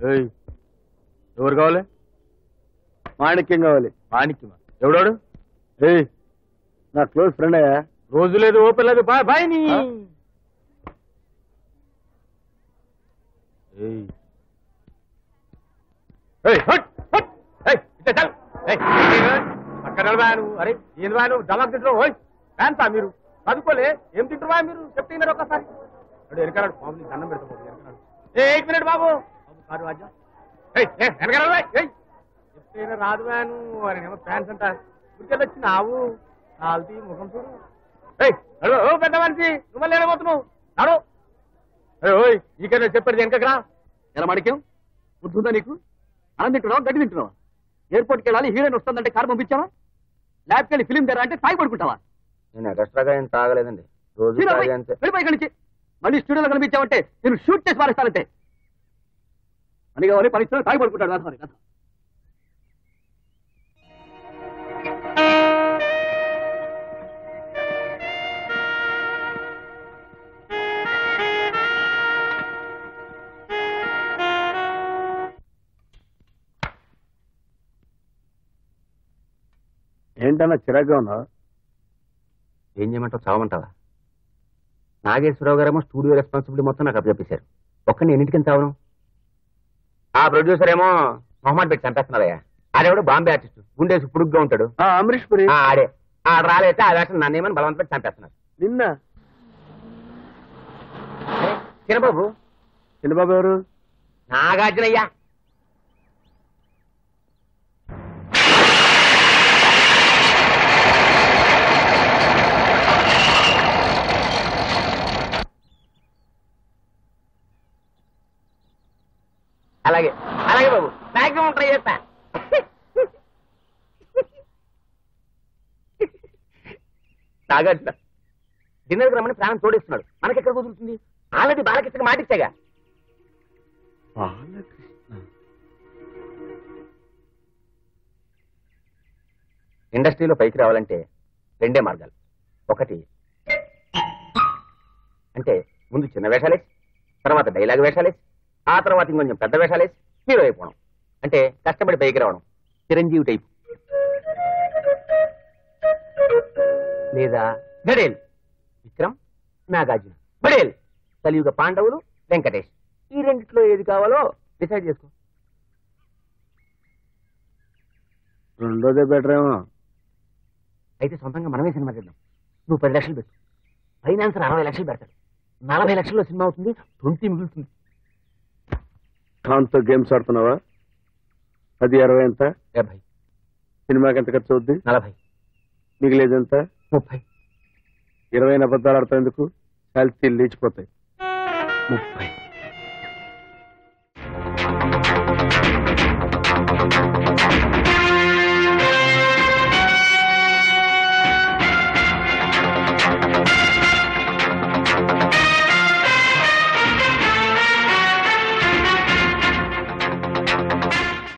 ఏయ్, ఎవరు కావాలి మాణిక్యం కావాలి మాణిక్యమా ఎవడాడు ఏయ్ నా క్లోజ్ ఫ్రెండ్ అయ్యా రోజు లేదు ఓపెన్ లేదు బాయ్ బాయ్ నీ ఆ? ఏయ్. ఏయ్, హట్, హట్. ఏయ్, ఇట్లా చల్. ఏయ్, ఏయ్, ఏయ్, పక్కన నిలబా నువ్వు అరే ఏంది బా నువ్వు దమాక్ తింటున్నావు ఓయ్ ఫ్యాన్సా మీరు చదువుకోలే ఏం తింటున్నా మీరు చెప్తే మీరు ఒకసారి అడు ఎరకరాడు బాబు నీకు దండం పెడతా బాబు ఎరకరాడు ఏ ఎయిట్ మినిట్ బాబు బాబు కారు రాజా ఏయ్ ఏ వెనకరాడు ఏయ్ చెప్తే రాదు వాను అని ఏమో ఫ్యాన్స్ అంట ఊరికెళ్ళి వచ్చినావు కాల్తీ ముఖం చూడు ఏయ్ నడు ఓ పెద్ద మనిషి నువ్వు మళ్ళీ ఏడబోతున్నావు నడు ఏయ్, ఓయ్ నీకైనా చెప్పాడు వెనకరా ఎలా మాణిక్యం బుద్ధుందా నీకు అన్నం తింటున్నావా గడ్డి తింటున్నావా ఎయిర్పోర్ట్కి వెళ్ళాలి హీరోయిన్ వస్తుందంటే కారు పంపించావా ల్యాబ్కి వెళ్ళి ఫిలిం తెరా అంటే తాగి పడుకుంటావా నేను ఎక్స్ట్రాగా ఏం తాగలేదండి రోజు హీరో తాగే పోయి, అంతే వెళ్ళిపోయి ఇక్కడి నుంచి మళ్ళీ స్టూడియోలో కనిపించావంటే నేను షూట్ చేసి పారేస్తానంటే పని కావాలి పని ఇస్తాను తాగి పడుకుంటాడు రాదు మరి ఏంటన్నా చిరాగ్గా ఉన్నావు ఏం చేయమంటావు చావమంటావా నాగేశ్వరరావు గారేమో స్టూడియో రెస్పాన్సిబిలిటీ మొత్తం నాకు అప్పచెప్పేశారు ఒక్కని ఎన్నింటికి చావను ఆ ప్రొడ్యూసర్ ఏమో మొహమ్మద్ పెట్టి చంపేస్తున్నారయ్యా ఆడెవడు బాంబే ఆర్టిస్ట్ గుండేసి పుడుగ్గా ఉంటాడు ఆ, అమరీష్ పురి ఆ, ఆడే ఆడ రాలేతే ఆ వేషం నన్ను ఏమని బలవంత పెట్టి చంపేస్తున్నారు నిన్న చిన్నబాబు చిన్నబాబు ఎవరు నాగార్జునయ్యా అలాగే అలాగే బాబు మాక్సిమం ట్రై చేస్తా నాగార్జున డిన్నర్కి రమ్మని ప్రాణం తోడేస్తున్నాడు మనకెక్కడ కుదురుతుంది ఆల్రెడీ బాలకృష్ణకి మాటిచ్చాగా ఇండస్ట్రీలో పైకి రావాలంటే రెండే మార్గాలు ఒకటి అంటే ముందు చిన్న వేషాలేసి తర్వాత డైలాగ్ వేషాలేసి ఆ తర్వాత ఇంకొంచెం పెద్ద వేషాలేసి హీరో అయిపోవడం అంటే కష్టపడి పైకి రావడం చిరంజీవి టైపు లేదా గడేల్ విక్రమ్ నాగార్జున బడేల్ కలియుగ పాండవులు వెంకటేష్ ఈ రెండిట్లో ఏది కావాలో డిసైడ్ చేసుకో రెండోదే బెటర్ ఏమో అయితే సొంతంగా మనమే సినిమా చేద్దాం నువ్వు పది లక్షలు పెట్టు ఫైనాన్సర్ అరవై లక్షలు పెడతాడు నలభై లక్షల్లో సినిమా అవుతుంది ట్వంటీ మిగులుతుంది దాంతో గేమ్స్ ఆడుతున్నావా అది అరవై ఎంత డెబ్బై సినిమాకి ఎంత ఖర్చు అవుద్ది నలభై మిగిలేదు ఎంత ముప్పై ఇరవై అబద్ధాలు ఆడతావు ఎందుకు కాల్చి లేచిపోతాయి ముప్పై